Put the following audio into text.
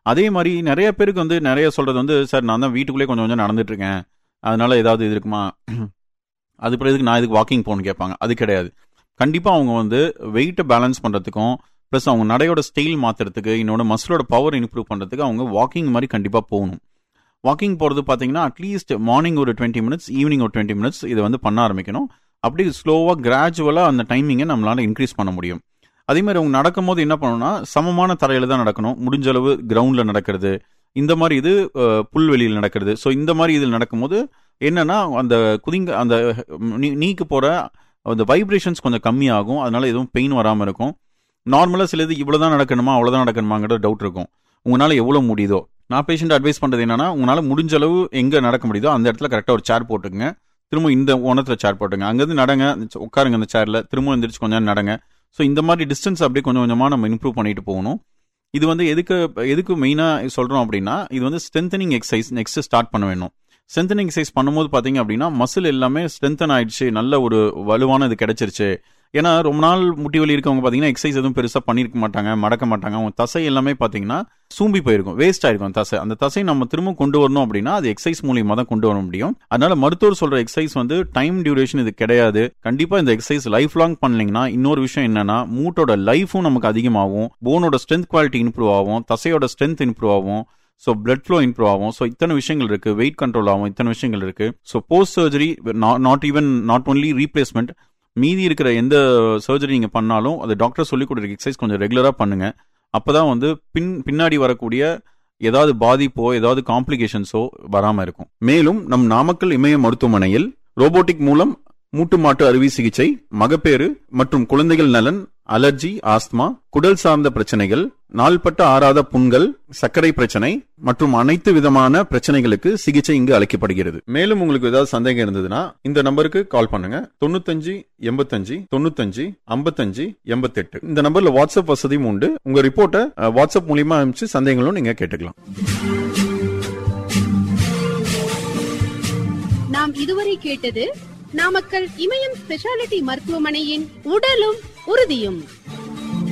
அதே மாதிரி நிறைய பேருக்கு வந்து நிறைய சொல்றது வந்து சார் நான் தான் வீட்டுக்குள்ளே கொஞ்சம் கொஞ்சம் நடந்துட்டு இருக்கேன் அதனால ஏதாவது இது இருக்குமா அது பிறகு எதுக்கு நான் இதுக்கு வாக்கிங் போகணும்னு கேட்பாங்க அது கிடையாது கண்டிப்பாக அவங்க வந்து வெயிட்டை பேலன்ஸ் பண்ணுறதுக்கும் ப்ளஸ் அவங்க நடையோட ஸ்டைல் மாற்றுறதுக்கு இன்னொன்று மசிலோட பவர் இம்ப்ரூவ் பண்ணுறதுக்கு அவங்க வாக்கிங் மாதிரி கண்டிப்பாக போகணும் வாக்கிங் போகிறது பார்த்தீங்கன்னா அட்லீஸ்ட் மார்னிங் ஒரு டுவெண்ட்டி மினிட்ஸ் ஈவினிங் ஒரு டுவெண்ட்டி மினிட்ஸ் இதை வந்து பண்ண ஆரம்பிக்கணும் அப்படி ஸ்லோவாக கிராஜுவலாக அந்த டைமிங்கை நம்மளால இன்க்ரீஸ் பண்ண முடியும் அதே மாதிரி அவங்க நடக்கும்போது என்ன பண்ணணும்னா சமமான தரையில் தான் நடக்கணும் முடிஞ்ச அளவு கிரவுண்டில் நடக்கிறது இந்த மாதிரி இது அஹ், புல்வெளியில் நடக்கிறது ஸோ இந்த மாதிரி இதில் நடக்கும்போது என்னன்னா அந்த குதிங்க அந்த நீ- நீக்கு போகிற அந்த வைப்ரேஷன்ஸ் கொஞ்சம் கம்மியாகும் அதனால எதுவும் பெயின் வராமல் இருக்கும் நார்மலாக சிலது இவ்வளோ தான் நடக்கணுமா அவ்வளோதான் நடக்கணுமாங்கிற டவுட் இருக்கும் உங்களால் எவ்வளோ முடியுதோ நான் பேஷண்ட் அட்வைஸ் பண்ணுறது என்னன்னா உங்களால் முடிஞ்ச அளவு எங்கே நடக்க முடியுதோ அந்த இடத்துல கரெக்டாக ஒரு சேர் போட்டுக்குங்க திரும்ப இந்த ஓனத்தில் சேர் போட்டுங்க அங்கேருந்து நடங்க உட்காருங்க அந்த சேரில் திரும்ப எந்திரிச்சு கொஞ்சம் நேரம் நடங்க ஸோ இந்த மாதிரி டிஸ்டன்ஸ் அப்படியே கொஞ்சம் கொஞ்சமாக நம்ம இம்ப்ரூவ் பண்ணிட்டு போகணும் இது வந்து எதுக்கு எதுக்கு மெயினாக சொல்கிறோம் அப்படின்னா இது வந்து ஸ்ட்ரென்தனிங் எக்ஸசைஸ் நெக்ஸ்ட் ஸ்டார்ட் பண்ண வேணும் ஸ்ட்ரென்தனிங் எக்ஸசைஸ் பண்ணும்போது பார்த்தீங்க அப்படின்னா மசில் எல்லாமே ஸ்ட்ரென்தன் ஆயிடுச்சு நல்ல ஒரு வலுவான இது கிடைச்சிருச்சு ஏன்னா ரொம்ப நாள் முட்டி வலி இருக்கவங்க பார்த்தீங்கன்னா எக்ஸசைஸ் எதுவும் பெருசாக பண்ணியிருக்க மாட்டாங்க மடக்க மாட்டாங்க அவங்க தசை எல்லாமே பார்த்தீங்கன்னா சூம்பி போயிருக்கும் வேஸ்ட் ஆயிருக்கும் தசை அந்த தசை நம்ம திரும்ப கொண்டு வரணும் அப்படின்னா அது எக்ஸசைஸ் மூலியமா தான் கொண்டு வர முடியும் அதனால மருத்துவர் சொல்ற எக்ஸசைஸ் வந்து டைம் டியூரேஷன் இது கிடையாது கண்டிப்பா இந்த எக்ஸசைஸ் லைஃப் லாங் பண்ணீங்கன்னா இன்னொரு விஷயம் என்னன்னா மூட்டோட லைஃபும் நமக்கு அதிகமாகும் போனோட ஸ்ட்ரென்த் குவாலிட்டி இம்ப்ரூவ் ஆகும் தசையோட ஸ்ட்ரென்த் இம்ப்ரூவ் ஆகும் ஸோ பிளட் ஃப்ளோ இம்ப்ரூவ் ஆகும் ஸோ இத்தனை விஷயங்கள் இருக்கு வெயிட் கண்ட்ரோல் ஆகும் இத்தனை விஷயங்கள் இருக்கு so post surgery not even not only replacement மீதி இருக்கிற எந்த சர்ஜரி நீங்கள் பண்ணாலும் அது டாக்டர் சொல்லி கொடுக்குற எக்ஸசைஸ் கொஞ்சம் ரெகுலராக பண்ணுங்க அப்பதான் வந்து பின் பின்னாடி வரக்கூடிய ஏதாவது பாதிப்போ ஏதாவது காம்ப்ளிகேஷன்ஸோ வராமல் இருக்கும் மேலும் நம் நாமக்கல் இமய மருத்துவமனையில் ரோபோட்டிக் மூலம் மூட்டு மாட்டு அறுவை சிகிச்சை மகப்பேறு மற்றும் குழந்தைகள் நலன் அலர்ஜி ஆஸ்துமா குடல் சார்ந்த பிரச்சனைகள் நாள்பட்ட ஆறாத புண்கள் சர்க்கரை பிரச்சனை மற்றும் அனைத்து விதமான பிரச்சனைகளுக்கு சிகிச்சை இங்கு அளிக்கப்படுகிறது மேலும் உங்களுக்கு ஏதாவது சந்தேகம் இருந்ததுன்னா இந்த நம்பருக்கு கால் பண்ணுங்க தொண்ணூத்தஞ்சு எண்பத்தஞ்சு தொண்ணூத்தஞ்சு ஐம்பத்தஞ்சு எண்பத்தெட்டு இந்த நம்பர்ல வாட்ஸ்அப் வசதியும் உண்டு உங்க ரிப்போர்ட்டை அஹ், வாட்ஸ்அப் மூலியமா அனுப்பிச்சு சந்தேகங்களும் நீங்க கேட்டுக்கலாம் நாம் இதுவரை கேட்டது நாமக்கல் இமயம் ஸ்பெஷாலிட்டி மருத்துவமனையின் உடலும் உறுதியும்